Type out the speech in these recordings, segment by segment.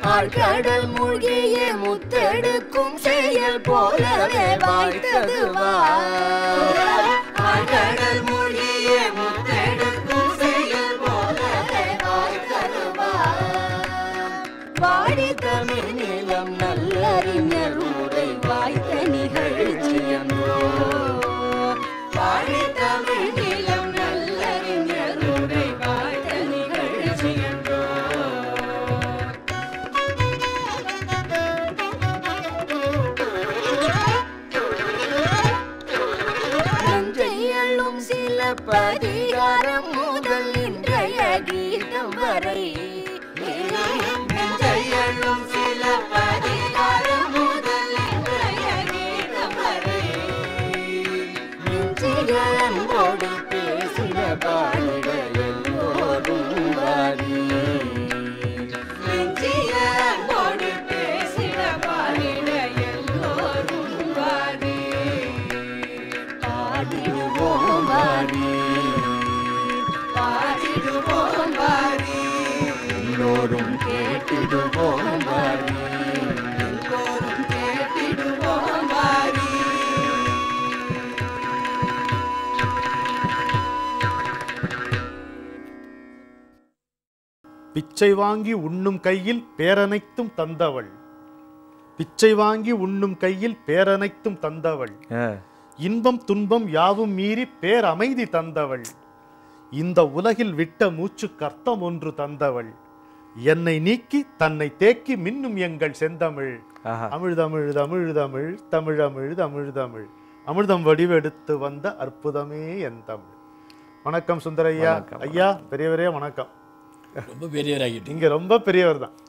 ஆழ்கடல் மூழ்கிய முத்தெடுக்கும் செயல் போலவே வாய்த்தது ஆழ்கடல் மூழ்கிய முத்தெடுக்கும் செயல் போலவே வாய்த்தது வாடி தமிழ் நிலம் நல்லறிஞர் உரை வாய்த்த நிகழ்ச்சியன்றோ வாடி தமிழ் நிலம் நல்லறிஞர் உரை வாய்த்த நிகழ்ச்சியன்றோ நஞ்சையள்ளும் சில பதிகாரம் முதல் இன்றைய கீதம் வரை நஞ்சையள்ளும் சில பதிகாரம் முதல் இன்றைய கீதம் வரை நெஞ்சிகளோடு பேசின பாடிட எல்லோரும் வாரி நெஞ்சிகளோடு பேசின பாடிட எல்லோரும் வாரி பாடிடுவோம் வாரி பாடிடுவோம் வாரி எல்லோரும் கேட்டிடுவோம் வாரி எல்லோரும் கேட்டிடுவோம் வாரி பிச்சை வாங்கி உண்ணும் கையில் பேரனைத்தும் தந்தவள் பிச்சை வாங்கி உண்ணும் கையில் பேரனைத்தும் தந்தவள் ஆ. இன்பம் துன்பம் யாவும் மீறி பேரமைதி தந்தவள் இந்த உலகில் விட்ட மூச்சுக்கு அர்த்தம் ஒன்று தந்தவள் என்னை நீக்கி தன்னை தேக்கி மின்னும் எங்கள் செந்தமிழ் ஆஹா. அமிழ் தமிழ் தமிழ் தமிழ் தமிழ் அமிழ் தமிழ் தமிழ் அமிர்தம் வடிவெடுத்து வந்த அற்புதமே என் தமிழ் வணக்கம் சுந்தரையா வணக்கம், ஐயா பெரியவரே வணக்கம் ரொம்ப பெரியவராகிட்டு நீங்க ரொம்ப பெரியவர் தான்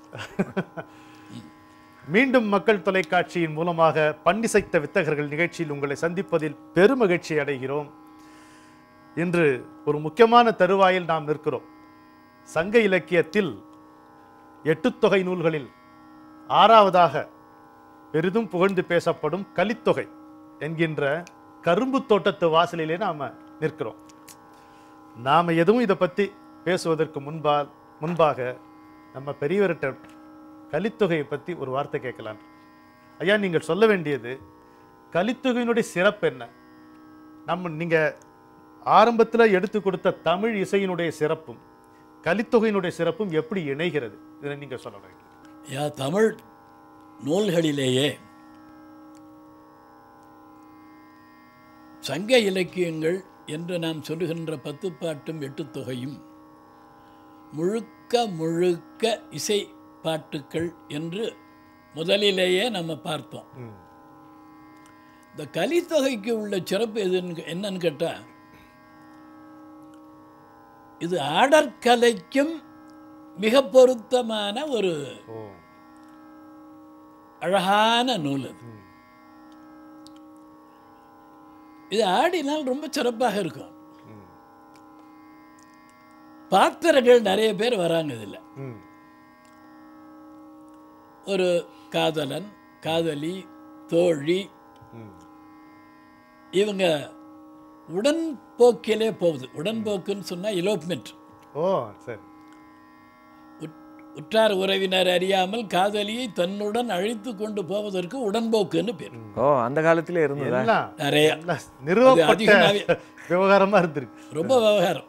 மீண்டும் மக்கள் தொலைக்காட்சியின் மூலமாக பன்னிசைத்த வித்தகர்கள் நிகழ்ச்சியில் உங்களை சந்திப்பதில் பெருமகிழ்ச்சி அடைகிறோம் இன்று ஒரு முக்கியமான தருவாயில் நாம் நிற்கிறோம் சங்க இலக்கியத்தில் எட்டுத்தொகை நூல்களில் ஆறாவதாக பெரிதும் புகழ்ந்து பேசப்படும் கலித்தொகை என்கின்ற கரும்பு தோட்டத்து வாசலிலே நாம நிற்கிறோம் நாம எதுவும் இதை பத்தி பேசுவதற்கு முன்பால் முன்பாக நம்ம பெரியவர்கிட்ட கலித்தொகையை பத்தி ஒரு வார்த்தை கேட்கலாம் ஐயா நீங்கள் சொல்ல வேண்டியது கலித்தொகையினுடைய சிறப்பு என்ன நம்ம நீங்க ஆரம்பத்துல எடுத்து கொடுத்த தமிழ் இசையினுடைய சிறப்பும் கலித்தொகையினுடைய சிறப்பும் எப்படி இணைகிறது இதை நீங்க சொல்ல வேண்டும் யா தமிழ் நூல்களிலேயே சங்க இலக்கியங்கள் என்று நாம் சொல்லுகின்ற பத்துப்பாட்டும் எட்டுத்தொகையும் முழுக்க முழுக்க இசை பாட்டுக்கள் என்று முதலிலேயே நம்ம பார்த்தோம் ம். இந்த கலித்தொகைக்கு உள்ள சிறப்பு எதுன்னு என்னன்னு கேட்டால் இது ஆடற்கலைக்கும் மிக பொருத்தமான ஒரு ஓ அழகான நூல் அது ம். இது ஆடினால் ரொம்ப சிறப்பாக இருக்கும் ம். பாத்திரங்கள் நிறைய பேர் வராங்க இதில் ம். ஒரு காதலன் காதலி தோழி ம். இவங்க உடன்போக்கிலே போகுது உடன்போக்குன்னு சொன்னால் இலோப்மெண்ட் ஓ சரி உற்றார் உறவினர் அறியாமல் காதலியை தன்னுடன் அழைத்து கொண்டு போவதற்கு உடன்போக்குன்னு பேர் ஓ அந்த காலத்திலே இருந்ததா எல்லாம் நிறைய எல்லாம் நிறுவப்பட்ட அதிகமாவே- விவகாரமா இருந்திருக்கு ரொம்ப விவகாரம்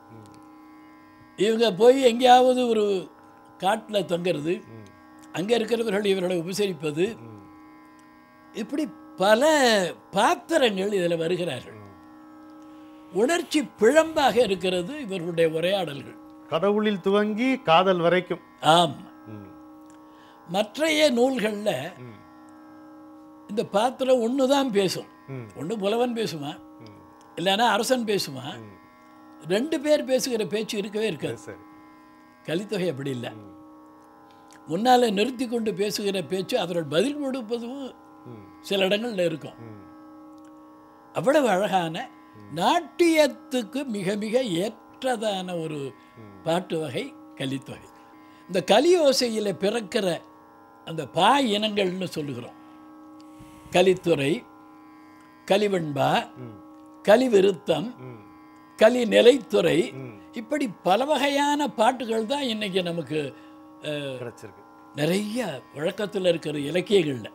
இவங்க போய் எங்கேயாவது ஒரு காட்டில் தங்குறது அங்கே இருக்கிறவர்கள் இவர்களை உபசரிப்பது இப்படி பல பாத்திரங்கள் இதில் வருகிறார்கள் உணர்ச்சி பிழம்பாக இருக்கிறது இவர்களுடைய உரையாடல்கள் கடவுளில் துவங்கி காதல் வரைக்கும் ஆம் ம். மற்றைய நூல்களில் ம். இந்த பாத்திரம் ஒன்று தான் பேசும் ம். ஒன்று புலவன் பேசுவான் ம். இல்லைன்னா அரசன் பேசுவான் ரெண்டு பேர் பேசுகிற பேச்சு இருக்கவே இருக்காது சரி கலித்தொகை அப்படி இல்லை முன்னால் நிறுத்தி கொண்டு பேசுகிற பேச்சு அவர்கள் பதில் கொடுப்பதும் ம். சில இடங்கள்ல இருக்கும் ம். அவ்வளவு அழகான நாட்டியத்துக்கு மிக மிக ஏற்றதான ஒரு பாட்டு வகை கலித்தொகை இந்த கலி ஓசையில் பிறக்கிற அந்த பா இனங்கள்னு சொல்லுகிறோம் கலித்துறை கலிவெண்பா ம். கலிவிருத்தம் ம். கலி நிலைத்துறை ம். இப்படி பல வகையான பாட்டுகள் தான் இன்னைக்கு நமக்கு அஹ், கிடைச்சிருக்கு நிறைய வழக்கத்தில் இருக்கிற இலக்கியங்களில்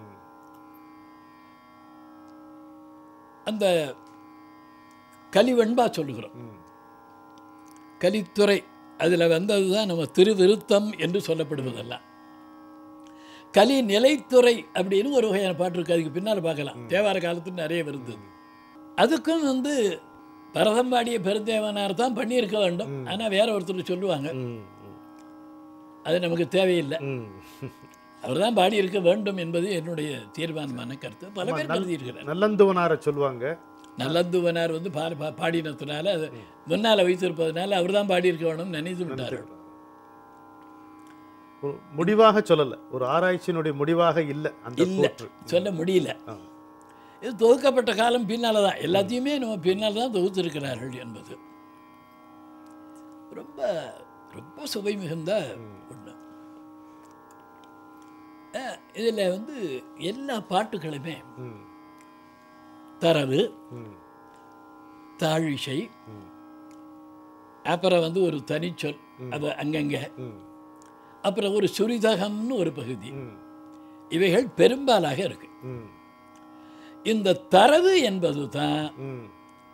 அந்த கலிவெண்பா சொல்லுகிறோம் கலித்துறை அதில் வந்தது தான் நம்ம திருவிருத்தம் என்று சொல்லப்படுவதெல்லாம் கலி நிலைத்துறை அப்படின்னு ஒரு வகையான பாட்டு இருக்குது அதுக்கு பின்னால் பார்க்கலாம் தேவார காலத்தில் நிறைய வருது அதுக்கும் வந்து பரதம்பாடிய பெருந்தேவனார் தான் பண்ணியிருக்க வேண்டும் ஆனால் வேற ஒருத்தர் சொல்லுவாங்க அது நமக்கு தேவையில்லை அவர் தான் பாடியிருக்க வேண்டும் என்பது என்னுடைய தீர்மானமான கருத்து பல பேர் கருதியிருக்கிறார் நல்லந்துவனார சொல்லுவாங்க நல்லந்துவனார் வந்து பா பா- பாடினதுனால அது முன்னால் வைத்திருப்பதனால அவர் தான் பாடியிருக்க வேணும்னு நினைத்து விட்டார் ஒரு முடிவாக சொல்லல ஒரு ஆராய்ச்சியினுடைய முடிவாக இல்லை அந்த இல்லை கூற்று சொல்ல முடியல ஆ. இது தொகுக்கப்பட்ட காலம் பின்னால் தான் எல்லாத்தையுமே நம்ம பின்னால் தான் தொகுத்திருக்கிறார்கள் என்பது ரொம்ப ரொம்ப சுவை மிகுந்த ஒன்று இதில் வந்து எல்லா பாட்டுகளுமே ம், தரவு ம், தாழிசை அப்புறம் வந்து ஒரு தனிச்சொல் அது அங்கங்கே ம், அப்புறம் ஒரு சுரிதகம்னு ஒரு பகுதி ம், இவைகள் பெரும்பாலாக இருக்கு ம், இந்த தரவு என்பது தான் ம்.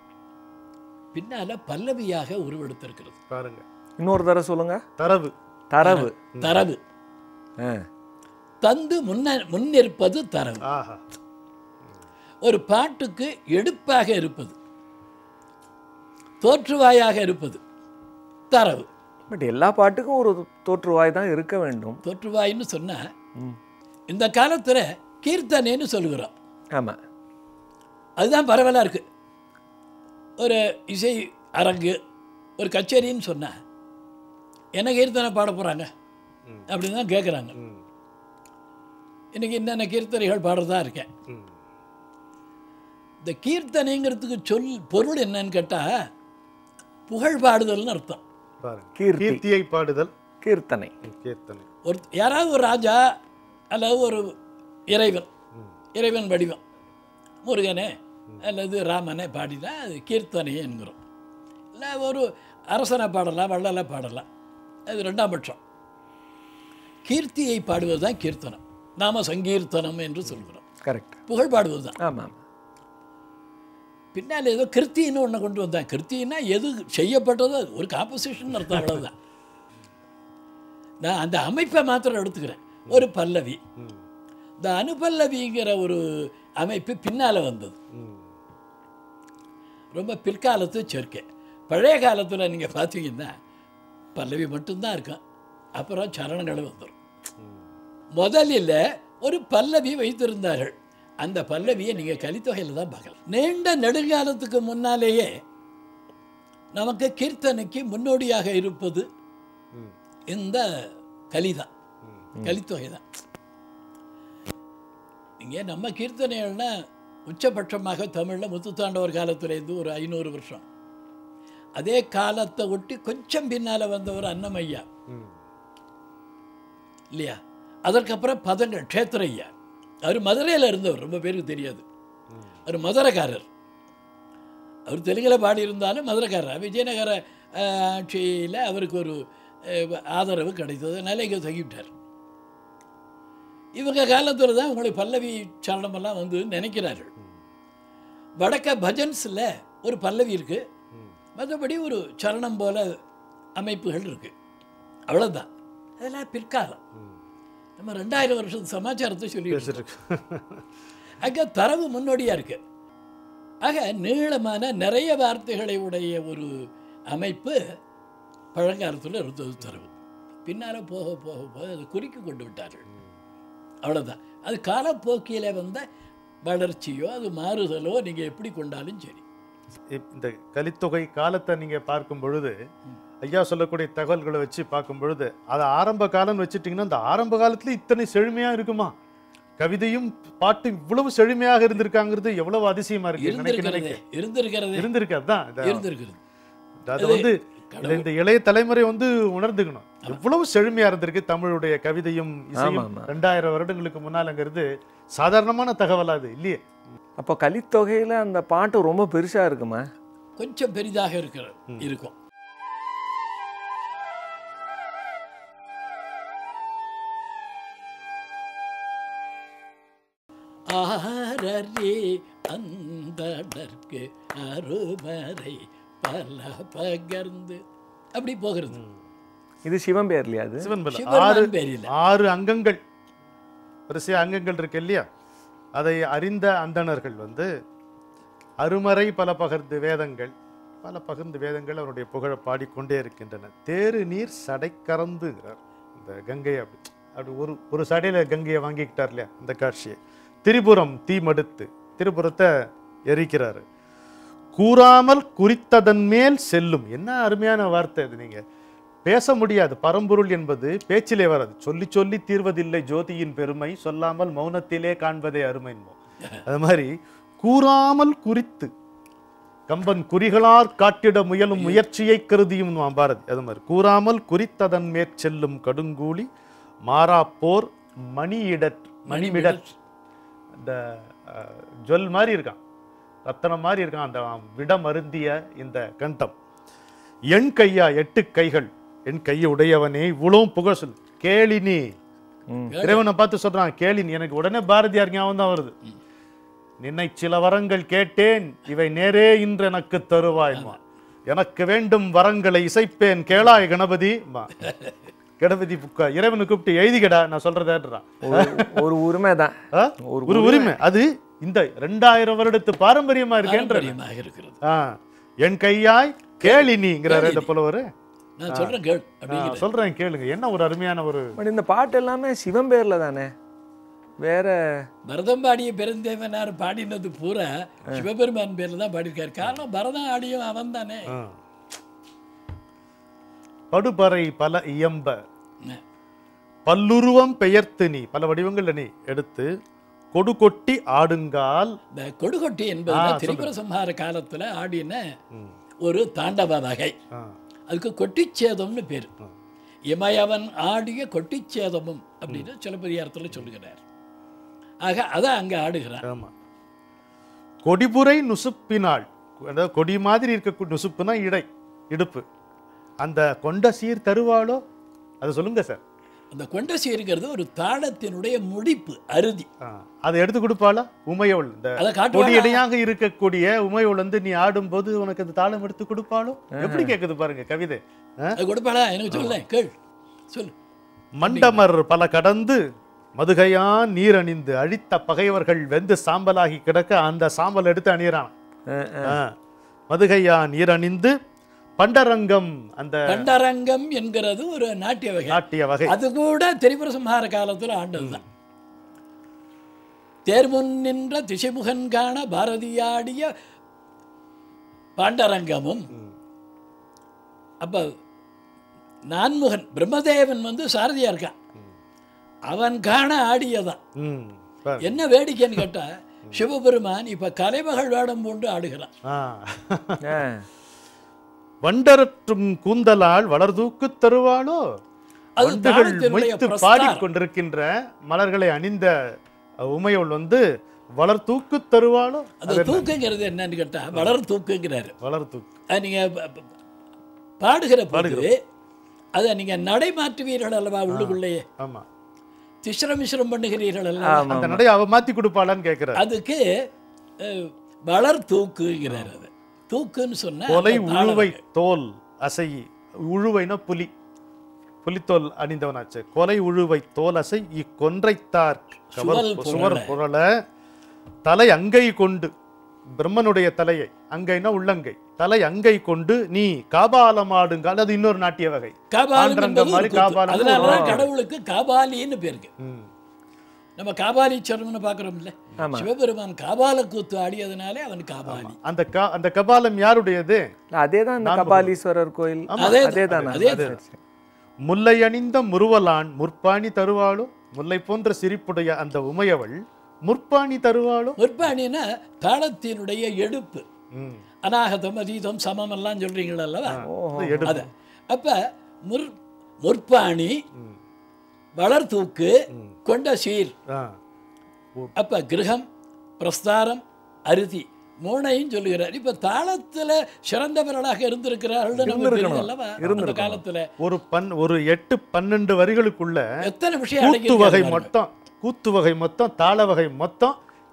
பின்னால பல்லவியாக உருவெடுத்திருக்கிறது பாருங்க இன்னொரு தடவை சொல்லுங்க தரவு தரவு தரவு ஆ. தந்து முன்ன முன்னிருப்பது தரவு ஆஹா ஒரு பாட்டுக்கு எடுப்பாக இருப்பது தோற்றுவாயாக இருப்பது தரவு பட் எல்லா பாட்டுக்கும் ஒரு தோற்றுவாய் தான் இருக்க வேண்டும் தோற்றுவாயின்னு சொன்னா ம். இந்த காலத்துல கீர்த்தனைன்னு சொல்லுகிறோம் ஆமா அதுதான் பரவலாக இருக்கு ஒரு இசை அரங்கு ஒரு கச்சேரின்னு சொன்னா என்ன கீர்த்தனை பாட போகிறாங்க அப்படின்னு தான் கேட்குறாங்க ம், இன்னைக்கு என்னென்ன கீர்த்தனைகள் பாடுறதா இருக்கேன் ம். இந்த கீர்த்தனைங்கிறதுக்கு சொல் பொருள் என்னன்னு கேட்டால் புகழ் பாடுதல்னு அர்த்தம் பாருங்க கீர்த்தி. கீர்த்தியை பாடுதல் கீர்த்தனை ம், கீர்த்தனை ஒரு யாராவது ஒரு ராஜா அல்லது ஒரு இறைவன் இறைவன் வடிவம் முருகனே அல்லது ராமனே பாடினா அது கீர்த்தனை என்கிறோம் இல்லை ஒரு அரசனை பாடலாம் வள்ளலை பாடலாம் அது ரெண்டாம் பட்சம் கீர்த்தியை பாடுவது தான் கீர்த்தனம் நாம சங்கீர்த்தனம் என்று சொல்கிறோம் கரெக்ட் புகழ் பாடுவது தான் ஆமா ஆமா பின்னால் ஏதோ கிருத்தின்னு ஒன்று கொண்டு வந்தான் கிருத்தின்னா எது செய்யப்பட்டதோ அது ஒரு காம்போசிஷன் அர்த்தம் அவ்வளவுதான் நான் அந்த அமைப்பை மாத்திரம் எடுத்துக்கிறேன் ஒரு பல்லவி இந்த அனுபல்லவிங்கிற ஒரு அமைப்பு பின்னால் வந்தது ம், ரொம்ப பிற்காலத்து சேர்க்கை பழைய காலத்தில் நீங்கள் பார்த்தீங்கன்னா பல்லவி மட்டும்தான் இருக்கும் அப்புறம் சரணங்கள் வந்துடும் முதலில் ஒரு பல்லவி வைத்திருந்தார்கள் அந்த பல்லவியை நீங்கள் கலித்தொகையில் தான் பார்க்கலாம் நீண்ட நெடுங்காலத்துக்கு முன்னாலேயே நமக்கு கீர்த்தனைக்கு முன்னோடியாக இருப்பது ம். இந்த கலிதான் கலித்தொகை தான் இங்கே நம்ம கீர்த்தனைகள்னா உச்சபட்சமாக தமிழில் முத்துத்தாண்டவர் காலத்துலேருந்து ஒரு ஐநூறு வருஷம் அதே காலத்தை ஒட்டி கொஞ்சம் பின்னால் வந்தவர் அன்னமையா ம். இல்லையா அதற்கப்புறம் பதங்கள் க்ஷேத்திர ஐயா அவர் மதுரையில் இருந்தவர் ரொம்ப பேருக்கு தெரியாது அவர் மதுரைக்காரர் அவர் தெலுங்கில் பாடியிருந்தாலும் மதுரைக்காரர் விஜயநகர அஹ், ஆட்சியில் அவருக்கு ஒரு அஹ், ஆதரவு கிடைத்தது அதனால இங்கே தங்கிவிட்டார் இவங்க காலத்தில் தான் உங்களுக்கு பல்லவி சரணமெல்லாம் வந்து நினைக்கிறார்கள் வடக்க பஜன்ஸில் ஒரு பல்லவி இருக்குது மற்றபடி ஒரு சரணம் போல அமைப்புகள் இருக்குது அவ்வளோதான் அதெல்லாம் பிற்காலம் நம்ம ரெண்டாயிரம் வருஷத்து சமாச்சாரத்தை சொல்லி பேசிட்டு இருக்கு. அங்கே தரவு முன்னோடியாக இருக்கு ஆக நீளமான நிறைய வார்த்தைகளை உடைய ஒரு அமைப்பு பழங்காலத்தில் இருந்தது தரவு பின்னால் போக போக போக அது குறுக்கி கொண்டு விட்டார்கள் அவ்வளோதான் அது காலப்போக்கியில் வந்த வளர்ச்சியோ அது மாறுதலோ நீங்கள் எப்படி கொண்டாலும் சரி இப்- இந்த கலித்தொகை காலத்தை நீங்க பார்க்கும் பொழுது ஐயா சொல்லக்கூடிய தகவல்களை வச்சு பார்க்கும் பொழுது அதை ஆரம்ப காலம்னு வச்சுட்டீங்கன்னா இந்த ஆரம்ப காலத்துல இத்தனை செழுமையா இருக்குமா கவிதையும் பாட்டும் இவ்வளவு செழுமையாக இருந்திருக்காங்கிறது எவ்வளவு அதிசயமா இருக்கு நினைக்க இருந்திருக்கிறதே நினைக்க இருந்திருக்கிறதே இருந்திருக்கு அதான் இந்த- இருந்திருக்கிறது அது வந்து இதை இந்த இளைய தலைமுறை வந்து உணர்ந்துக்கணும் எவ்வளவு செழுமையா இருந்திருக்கு தமிழுடைய கவிதையும் இசையும் ஆமா. ரெண்டாயிரம் வருடங்களுக்கு முன்னாலங்கிறது சாதாரணமான தகவலா அது இல்லையே அப்போ கலித்தொகையில அந்த பாட்டு ரொம்ப பெருசா இருக்குமா கொஞ்சம் பெரிதாக இருக்கிற இருக்கும் ஆரறி அந்தடர்க்கு அருமறை பல பகர்ந்து அப்படி போகிறது இது சிவன் பேர் இல்லையா அது சிவன் பல சிவபெருமான் ஆறு பேரில். ஆறு அங்கங்கள் வரிசை அங்கங்கள் இருக்கு இல்லையா அதை அறிந்த அந்தணர்கள் வந்து அருமறை பல பகர்ந்து வேதங்கள் பல பகிர்ந்து வேதங்கள் அவருடைய புகழை பாடிக்கொண்டே இருக்கின்றன தேரு நீர் சடை கறந்துங்கிறார் இந்த கங்கை அப்படி அப்படி ஒரு ஒரு சடையில கங்கையை வாங்கிக்கிட்டார் இல்லையா இந்த காட்சியை திரிபுரம் தீ மடுத்து திரிபுரத்தை எரிக்கிறாரு கூறாமல் குறித்ததன் மேல் செல்லும் என்ன அருமையான வார்த்தை இது நீங்க பேச முடியாது பரம்பொருள் என்பது பேச்சிலே வராது சொல்லி சொல்லி தீர்வதில்லை ஜோதியின் பெருமை சொல்லாமல் மௌனத்திலே காண்பதே அருமை என்போம் அது மாதிரி கூறாமல் குறித்து கம்பன் குறிகளார் காட்டிட முயலும் முயற்சியை கருதியும் பாரதி அது மாதிரி கூறாமல் குறித்ததன் மேற் செல்லும் கடுங்கூலி மாறாப்போர் மணியிடற் மணிமிடற் இந்த அஹ், ஜொல் மாதிரி இருக்கான் ரத்தனம் மாதிரி இருக்கான் அந்த விடம் அருந்திய இந்த கண்டம் என் கையா எட்டு கைகள் என் கையை உடையவனே இவ்வளவு புகழ் சொல் கேளினி ம். இறைவனை பார்த்து சொல்றான் கேளினி எனக்கு உடனே பாரதியார் ஞாபகம் தான் வருது நின்னை சில வரங்கள் கேட்டேன் இவை நேரே இன்று எனக்கு தருவாய்மா எனக்கு வேண்டும் வரங்களை இசைப்பேன் கேளாய் கணபதி கணபதி புக்கா இறைவனை கூப்பிட்டு எழுதிக்கடா நான் சொல்றதேன்றான் ஒரு- ஒரு உரிமை தான் ஆ? ஒரு ஒரு உரிமை அது இந்த ரெண்டாயிரம் வருடத்து பாரம்பரியமா இருக்கேன்ற பாரம்பரியமாக இருக்கிறது ஆ, என் கையாய் கேளினிங்கிறாரு இந்த புலவர் நான் சொல்றேன் கேள் ஆ, அப்படிங்கிற சொல்றேன் கேளுங்க என்ன ஒரு அருமையான ஒரு பட் இந்த பாட்டு எல்லாமே சிவன் பேர்ல தானே வேற பரதம் பாடிய பெருந்தேவனார் பாடினது பூரா சிவபெருமான் பேர்ல தான் பாடியிருக்காரு காரணம் பரதம் ஆடியும் அவன் தானே ஆ. படுபறை பல இயம்ப பல்லுருவம் பெயர்த்து நீ பல வடிவங்கள்ல நீ எடுத்து கொடு கொட்டி ஆடுங்கால் இந்த கொடுகொட்டி என்பது ஆ, திரிபுர சம்ஹார காலத்துல ஆடின ம். ஒரு தாண்டவ வகை ஆ, அதுக்கு கொட்டிச்சேதம்னு பேர் இமயவன் ஆடிய கொட்டிச்சேதமும் அப்படின்னு சிலப்பதிகாரத்தில் சொல்லுகிறார் ஆக அதை அங்க ஆடுகிறார் ஆமா கொடிபுரை நுசுப்பினாள் அதாவது கொடி மாதிரி இருக்க நுசுப்புனா இடை இடுப்பு அந்த கொண்ட சீர் தருவாளோ அதை சொல்லுங்க சார் அந்த கொண்ட சீருங்கிறது ஒரு தாளத்தினுடைய முடிப்பு அறுதி ஆ, அதை எடுத்து கொடுப்பாளா உமையவள் இந்த அதை காட்டுவாளா? கொடியடையாக இருக்கக்கூடிய உமையவள் வந்து நீ ஆடும்போது உனக்கு அந்த தாளம் எடுத்து கொடுப்பாளோ எப்படி கேக்குது பாருங்க கவிதை ஆ? அது கொடுப்பாளா எனக்கு சொல்ல கேள் சொல்லு மண்டமர் பல கடந்து மதுகையான் நீர் அணிந்து அழித்த பகைவர்கள் வெந்து சாம்பலாகி கிடக்க அந்த சாம்பல் எடுத்து அணியறான் அஹ், அஹ். ஆ. மதுகையான் நீர் அணிந்து பண்டரங்கம் அந்த பண்டரங்கம் என்கிறது ஒரு நாட்டிய வகை நாட்டிய வகை அது கூட திரிபுர சம்ஹார காலத்துல ஆண்டதுதான் தேர்முன் நின்ற திசைமுகன் காண பாரதியாடிய பாண்டரங்கமும் அப்ப நான்முகன் பிரம்மதேவன் வந்து சாரதியா இருக்கான் அவன் காண ஆடியதான் ம், பாரு. என்ன வேடிக்கைன்னு கேட்டா சிவபெருமான் இப்ப கலைமகள் வேடம் பூண்டு ஆடுகிறான் ஆ. அஹ். வண்டரற்றும் கூந்தலால் வளர்தூக்கு தருவாளோ அது வண்டுகள் தாளத்தினுடைய மொய்த்து பிரஸ்தாரம். பாடிக்கொண்டிருக்கின்ற மலர்களை அணிந்த உமையவள் வந்து வளர்தூக்கு தருவாளோ அந்த தூக்குங்கிறது என்னன்னு கேட்டா வளர் தூக்குங்கிறாரு வளர்தூக்கு அது நீங்க ப- ப- பாடுகிற போது அதை நீங்க நடைமாற்றுவீர்கள் அல்லவா உள்ளுக்குள்ளேயே ஆமா திஸ்ரமிஸ்ரம் பண்ணுகிறீர்கள் அல்லவா ஆமா அந்த நடைய அவ மாத்தி கொடுப்பாளான்னு கேக்குறாரு அதுக்கு அஹ், வளர் தூக்குங்கிறார் அது தூக்குன்னு சொன்னா கொலை அந்த தாள உழுவை வகை. தோல் அசை உழுவைனா புலி புலித்தோல் அணிந்தவனாச்சு கொலை உழுவை தோல் அசை இக்கொன்றைத்தார் கவர் சுவல் சுவர் புரள. புரள தலை அங்கை கொண்டு பிரம்மனுடைய தலையை அங்கைனா உள்ளங்கை தலை அங்கை கொண்டு நீ காபாலமாடுங்கால் அது இன்னொரு நாட்டிய வகை காபாலம் ஆண்டரங்கம் என்பது மாதிரி ஒரு கூத்து. காபாலம் அதனாலதான் ஒரு- கடவுளுக்கு காபாலின்னு பேருக்கு ம். நம்ம காபாலீஸ்வரம்னு பார்க்குறோம்ல ஆமா. சிவபெருமான் காபால கூத்து ஆடியதுனாலே அவன் காபாலி அந்த கா அந்த கபாலம் யாருடையது அதே தான் இந்த நான் கபாலீஸ்வரர் கோயில் அதே அதே தானா அதே சரி, சரி. முல்லை அணிந்த முருவலான் முற்பாணி தருவாளோ முல்லை போன்ற சிரிப்புடைய அந்த உமையவள் முற்பாணி தருவாளோ முற்பாணின்னா தாளத்தினுடைய எடுப்பு ம். அநாகதம் அதீதம் சமம் எல்லாம் சொல்றீங்களா அல்லவா ஓஹோ அது எடுப்பு. அது அப்ப முற் முற்பாணி ம். வளர்தூக்கு கொண்ட சீர் ஆ. அப்ப கிரகம் பிரஸ்தாரம் அருதி மூணையும் சொல்லுகிறார் இப்ப தாளத்துல சிறந்தவர்களாக இருந்திருக்கிறார்கள் நமக்கு இருந்திருக்கணும். தெரியுது அல்லவா அந்த இருந்திருக்கணும். காலத்துல ஒரு பன் ஒரு எட்டு பன்னெண்டு வரிகளுக்குள்ள எத்தனை விஷயம் கூத்து வகை அடங்கியிருக்கிறது பாருங்க. மொத்தம் கூத்து வகை மொத்தம் தாள வகை மொத்தம்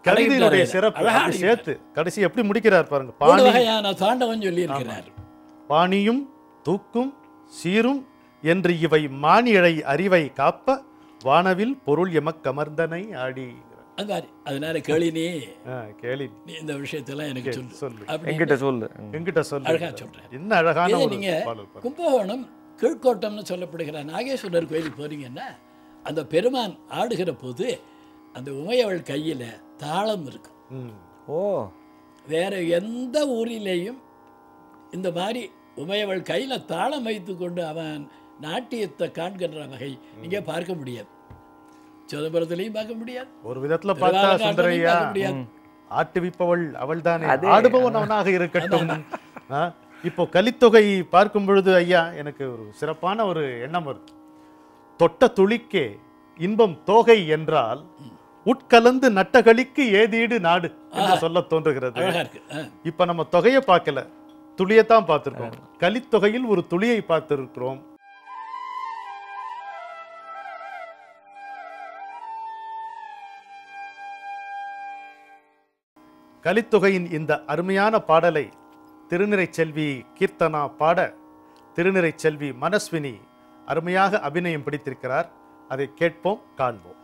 கவிதையினுடைய அழகிட்டார் சிறப்பு அழகா அப்படி அழகிட்டார். சேர்த்து கடைசி எப்படி முடிக்கிறார் பாருங்க மூணு பாணி வகையான தாண்டவம் சொல்லியிருக்கிறார் பாணியும் தூக்கும் சீரும் என்று இவை மானிழை அறிவை காப்ப வானவில் பொருள் எமக்கமர்ந்தனை ஆடி அது மாதிரி அதனால கேளினே ஆ, கேளி நீ இந்த விஷயத்தெல்லாம் எனக்கு கேளு, சொல்லு சொல்லு அப்படி என்கிட்ட சொல்லு ம். எங்கிட்ட சொல்லு அழகா சொல்றாரு. என்ன அழகான இதே ஒரு நீங்க பாடல் பாருங்க. கும்பகோணம் கீழ்கோட்டம்னு சொல்லப்படுகிற நாகேஸ்வரர் கோயிலுக்கு போறீங்கன்னா அந்த பெருமான் ஆடுகிற போது அந்த உமையவள் கையில தாளம் இருக்கும் ம். ஓ வேற எந்த ஊரிலேயும் இந்த மாதிரி உமையவள் கையில தாளம் வைத்து கொண்டு அவன் நாட்டியத்தை காண்கின்ற வகை நீங்க பார்க்க முடியாது சிதம்பரத்திலையும் பார்க்க முடியாது ஒரு விதத்துல பார்த்தா திருவாலங்காட்டிலையும் சுந்தரையா பார்க்க முடியாது ஆட்டுவிப்பவள் அவள்தானே அதே. ஆடுபவன் அவனாக இருக்கட்டும் ஆ, இப்போ கலித்தொகை பார்க்கும் பொழுது ஐயா எனக்கு ஒரு சிறப்பான ஒரு எண்ணம் வருது தொட்ட துளிக்கே இன்பம் தோகை என்றால் உட்கலந்து நட்டகளிக்கு ஏதீடு நாடு என்று சொல்ல தோன்றுகிறது அழகா இருக்கு ஆ. இப்ப நம்ம தொகையை பார்க்கல துளியைத்தான் பார்த்திருக்கோம் கலித்தொகையில் ஒரு துளியை பார்த்திருக்கிறோம் கலித்தொகையின் இந்த அருமையான பாடலை திருநிறை செல்வி கீர்த்தனா பாட திருநிறை செல்வி மனஸ்வினி அருமையாக அபிநயம் பிடித்திருக்கிறார் அதை கேட்போம் காண்போம்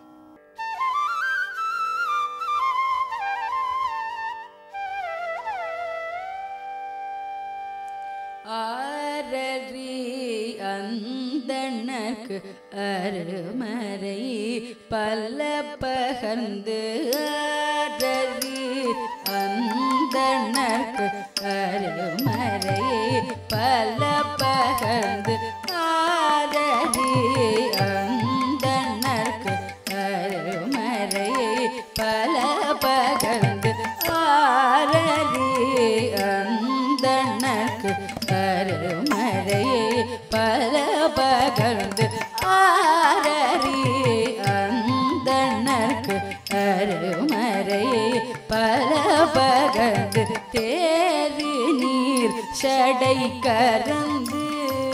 ஆரறி அந்தணக்கு அருமறை பல பகர்ந்து ஆரறி அந்தணக்கு அருமறை பல பகர்ந்து ஆரறி அந்தணக்கு அருமறை பல பகர்ந்து ஆரறி அந்தணக்கு அருமறை பல பகர்ந்து ஆரறி அந்தணக்கு அருமறை பல பகர்ந்து தேரி நீர் சடை கறந்து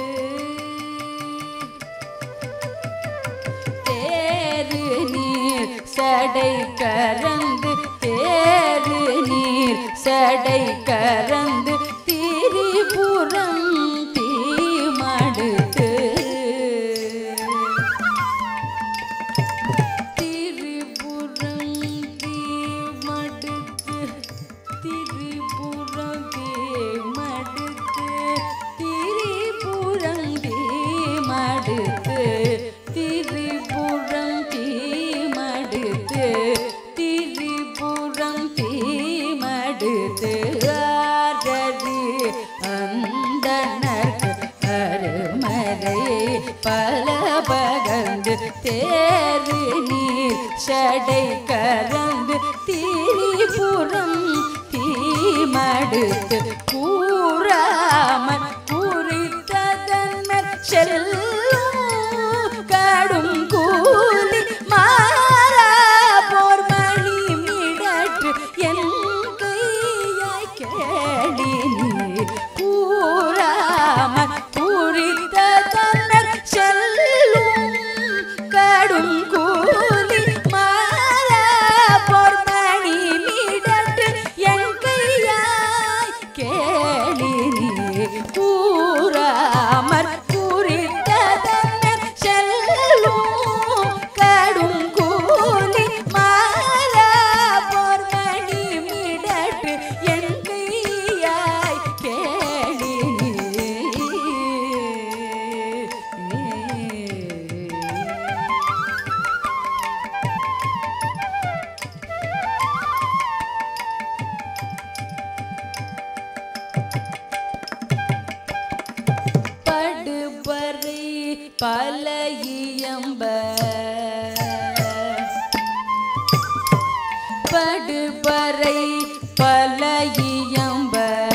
தேரு நீர் சடை கறந்து தேரு நீர் சடை கறந்து திரிபுரம் தீமடுத்து திரிபுரம் தீமடுத்து திரிபுரம் தீமடுத்து திரிபுரம் தீமடுத்து திரிபுரம் தீமடுத்து திரிபுரம் தீமடுத்து ஆரதி அந்தனர்க்கு அருமறை பல பகர்ந்து தேரு நீர் சடை கறந்து திரிபுரம் தீமடுத்து கூறாமன் குறித்ததன்மர் செல்லும் கடும் கூலி மாறா போர் மணி மிடற்று என் கையாய் கேளி நீர் கூறாமன் குறித்ததன்மர் செல்லும் கடும் கூலி மாறா போர் மணி மிடற்று என் கையாய் கேளி நீர் கூறாமற் குறித்ததன்னர் செல்லும் கடும் கூலி மாறா போர் மணி மிடற்று என் கையாய் கேளி நீர் படுபறை பல இயம்ப படுபறை பல இயம்ப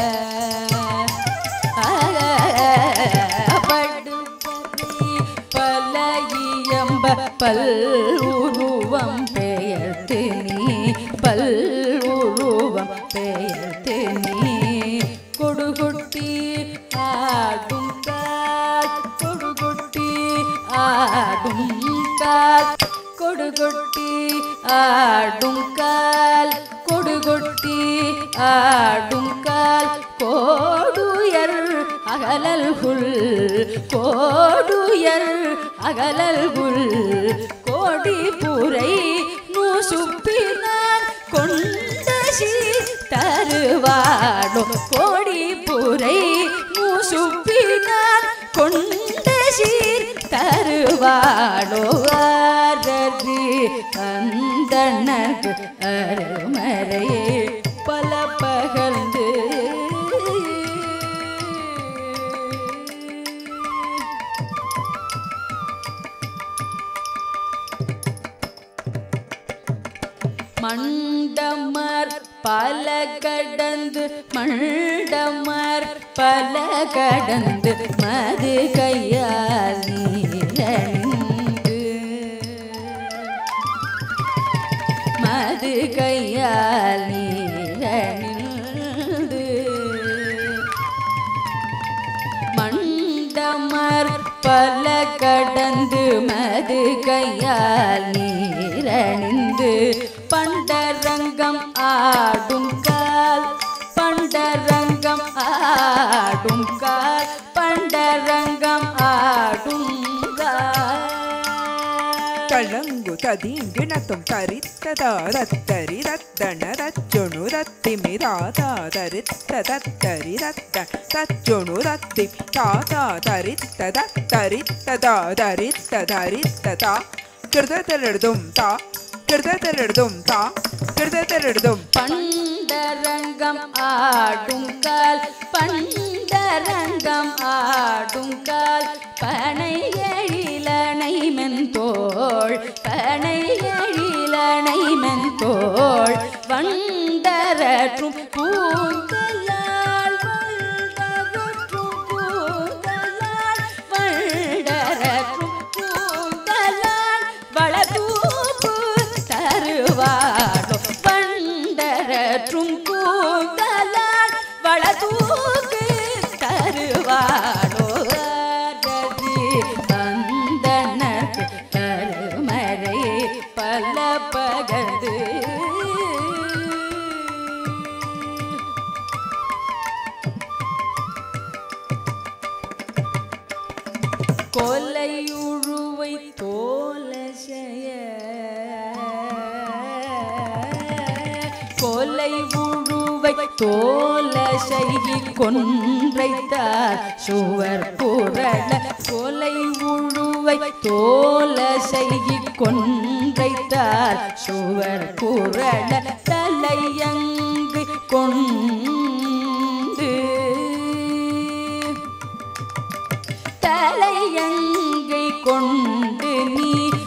படுபறை பல இயம்ப பல் உருவம் பெயர்த்து நீ பல் உருவம் பெயர்த்து நீ கொடுகுட்டி ஆடும் கால் கொடுகுட்டி ஆடும் கால் கொடுகொட்டி ஆடும் கால் கொடுகொட்டி ஆடும் கால் கோடுயர் அகலல்குள் கோடுயர் அகலல்குள் கோடி புரை நூசுப்பினான் கொண்ட சீர் தருவாடோ கோடி புரை நூசுப்பினான் கொண்ட சீர் தருவாடோ ஆரதி அந்தனக்கு அருமறையே பல பகர்ந்து மண்டமர் பல கடந்து மண்டமர் பல கடந்து மது கையால் நீரணிந்து மது கையால் நீரணிந்து மண்டமர் பல கடந்து மது கையால் நீரணிந்து பண்டரங்கம் ஆடும் கால் பண்டரங்கம் ஆடும் கால் பண்டரங்கம் ஆடும் கால் ತಳಂಗು ತದಿಂಗಿಣತುಂ ತರಿತ್ತದ ರತ್ತರಿ ರತ್ತಣ ರಚ್ಚೊಣು ರತ್ತಿಮಿ ರಾತ ತರಿತ್ತ ತತ್ತರಿ ರತ್ತ ತಚ್ಚೊಣು ರತ್ತಿ ತಾತ ತರಿತ್ತದ ತರಿತ್ತದ ತರಿತ್ತ ತರಿತ್ತದ ಕೃತತರಡ್ದುಂ ತಾ ಕೃತತರಡ್ದುಂ ತಾ ಕೃತತರಡ್ದುಂ பண்டரங்கம் ஆடும் கால் பண்டரங்கம் ஆடும் கால் பனை எழிலனை மென்தோள் பனை எழிலனை மென்தோள் வண்டரற்றும் பூங்கலால் வண்டரற்றும் பூங்கலால் வண்டரற்றும் பூங்கலால் வளதூப்பு தருவாடோ பண்டரற்றும் பூங்கலால் வளதூக்கு தருவாடோ அரதி வந்தனக்கு கருமறை பல பகர்ந்து கொலையுழுவை தோல செய்ய கொலை உழுவை தோல செய்கி கொன்றைத்தார் சுவர் புரள கொலை உழுவை தோல செய்கி கொன்றைத்தார் சுவர் புரள தலையங்கு கொண்டு தலையங்கை கொண்டு நீ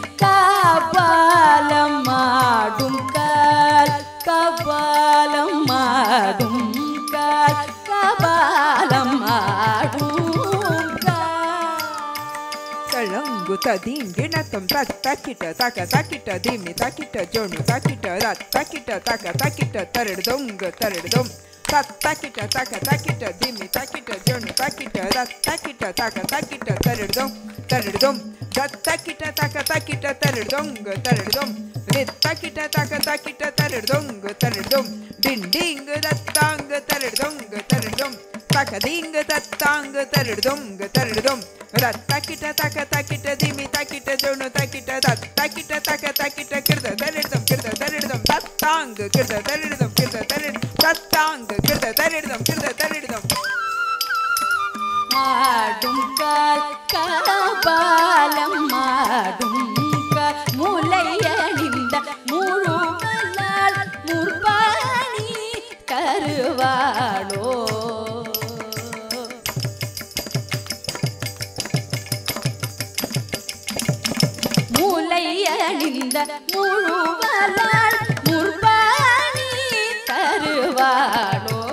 காபாலம் மாடும் கால் கபாலம் மாடும் கால் கபாலம் மாடும் கால் ತಳಂಗು ತದಿಂಗಿಣತುಂ ತತ್ ತಕಿಟ ತಕ ತಕಿಟ ದಿಮಿ ತಕಿಟ ಜೋಣು ತಕಿಟ ರತ್ ತಕಿಟ ತಕ ತಕಿಟ ತರಡ್ದೊಂಗ ತರಡ್ದೊಂ ತತ್ ತಕಿಟ ತಕ ತಕಿಟ ದಿಮಿ ತಕಿಟ ಜೋಣು ತಕಿಟ ರತ್ ತಕಿಟ ತಕ ತಕಿಟ ತರಡ್ದೊಂ ತರಡ್ದೊಂ ದತ್ ತಕಿಟ ತಕ ತಕಿಟ ತರಡ್ದೊಂಗ ತರಡ್ದೊಂ ರಿತ್ ತಕಿಟ ತಕ ತಕಿಟ ತರಡ್ದೊಂಗ ತರಡ್ದೊಂ ಡಿಂಡಿಂಗ ದತ್ತಾಂಗ ತರಡ್ದೊಂಗ ತರಡ್ದೊಂ ತಕದಿಂಗ ತತ್ತಾಂಗ ತರಡ್ದೊಂಗ ತರಡ್ದೊಂ ರತ್ ತಕಿಟ ತಕ ತಕಿಟ ದಿಮಿ ತಕಿಟ ಜೋಣು ತಕಿಟ ದತ್ ತಕಿಟ ತಕ ತಕಿಟ ಕಿರ್ದ ತರಡ್ದಂ ಕಿರ್ದ ತರಡ್ದಂ ತತ್ತಾಂಗ ಕಿರ್ದ ತರಡ್ದಂ ಕಿರ್ದ ತರಡ್ தத்தாங்க கிருத தரிடுதம் கிருத தரிடுதம் மாடும் கால் கபாலம் மாடும் கால் முலையணிந்த முழுமலால் முற்பாணி கருவாளோ முலையணிந்த முழுவலால் முற்பாணி தருவாளோ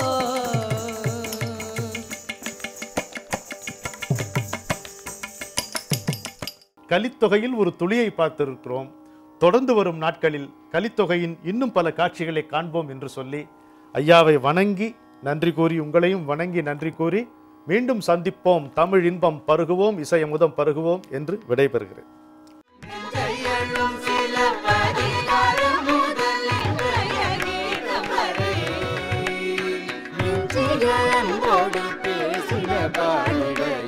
கலித்தொகையில் ஒரு துளியை பார்த்திருக்கிறோம் தொடர்ந்து வரும் நாட்களில் கலித்தொகையின் இன்னும் பல காட்சிகளை காண்போம் என்று சொல்லி ஐயாவை வணங்கி நன்றி கூறி உங்களையும் வணங்கி நன்றி கூறி மீண்டும் சந்திப்போம் தமிழ் இன்பம் பருகுவோம் இசையமுதம் பருகுவோம் என்று விடைபெறுகிறேன் கையெழும் அன்போடு பேசின பாடிட